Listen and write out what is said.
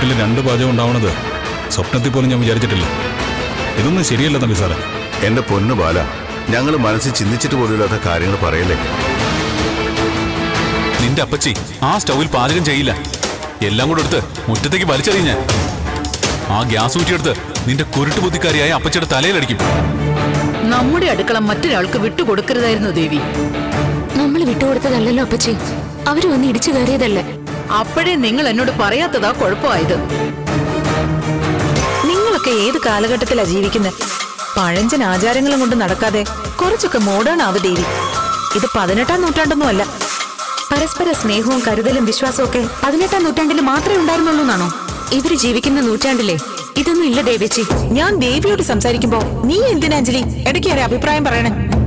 വീട്ടിൽ രണ്ട് പാചകം ഉണ്ടാവണത് സ്വപ്നത്തിൽ പോലും ഞാൻ വിചാരിച്ചിട്ടില്ല ഇതൊന്നും ശരിയല്ല തമ്പി സാറേ എന്റെ പൊന്നു ബാല ഞങ്ങൾ മനസ്സിൽ ചിന്തിച്ചിട്ട് പോലുമില്ലാത്ത കാര്യങ്ങൾ പറയല്ലേ നിന്റെ അപ്പച്ചി ആ സ്റ്റൗവിൽ പാചകം ചെയ്യില്ല എല്ലാം കൂടെ എടുത്ത് മുറ്റത്തേക്ക് വലിച്ചെറിയും ഞാൻ ആ ഗ്യാസ് ഊറ്റിയെടുത്ത് നിന്റെ കുരുട്ട് ബുദ്ധിക്കാരിയായ അപ്പച്ചിയുടെ തലയിലടിക്കും നമ്മുടെ അടുക്കള മറ്റൊരാൾക്ക് വിട്ടുകൊടുക്കരുതായിരുന്നു ദേവി നമ്മൾ വിട്ടുകൊടുത്തതല്ലല്ലോ അപ്പച്ചി അവര് വന്ന് ഇടിച്ചു കയറിയതല്ലേ അപ്പോഴേ നിങ്ങൾ എന്നോട് പറയാത്തതാ കുഴപ്പമായത് നിങ്ങളൊക്കെ ഏത് കാലഘട്ടത്തിലാ ജീവിക്കുന്നത് പഴഞ്ചൻ ആചാരങ്ങളും കൊണ്ട് നടക്കാതെ കുറച്ചൊക്കെ മോഡേൺ ആവ് ദേവി ഇത് പതിനെട്ടാം നൂറ്റാണ്ടൊന്നും അല്ല പരസ്പര സ്നേഹവും കരുതലും വിശ്വാസവും ഒക്കെ പതിനെട്ടാം നൂറ്റാണ്ടിൽ മാത്രമേ ഉണ്ടായിരുന്നുള്ളൂ എന്നാണോ ഇവര് ജീവിക്കുന്ന നൂറ്റാണ്ടിലെ ഇതൊന്നും ഇല്ല ദേവേച്ചി ഞാൻ ദേവിയോട് സംസാരിക്കുമ്പോ നീ എന്തിനാ അഞ്ജലി ഇടയ്ക്ക് ഒരു അഭിപ്രായം പറയണേ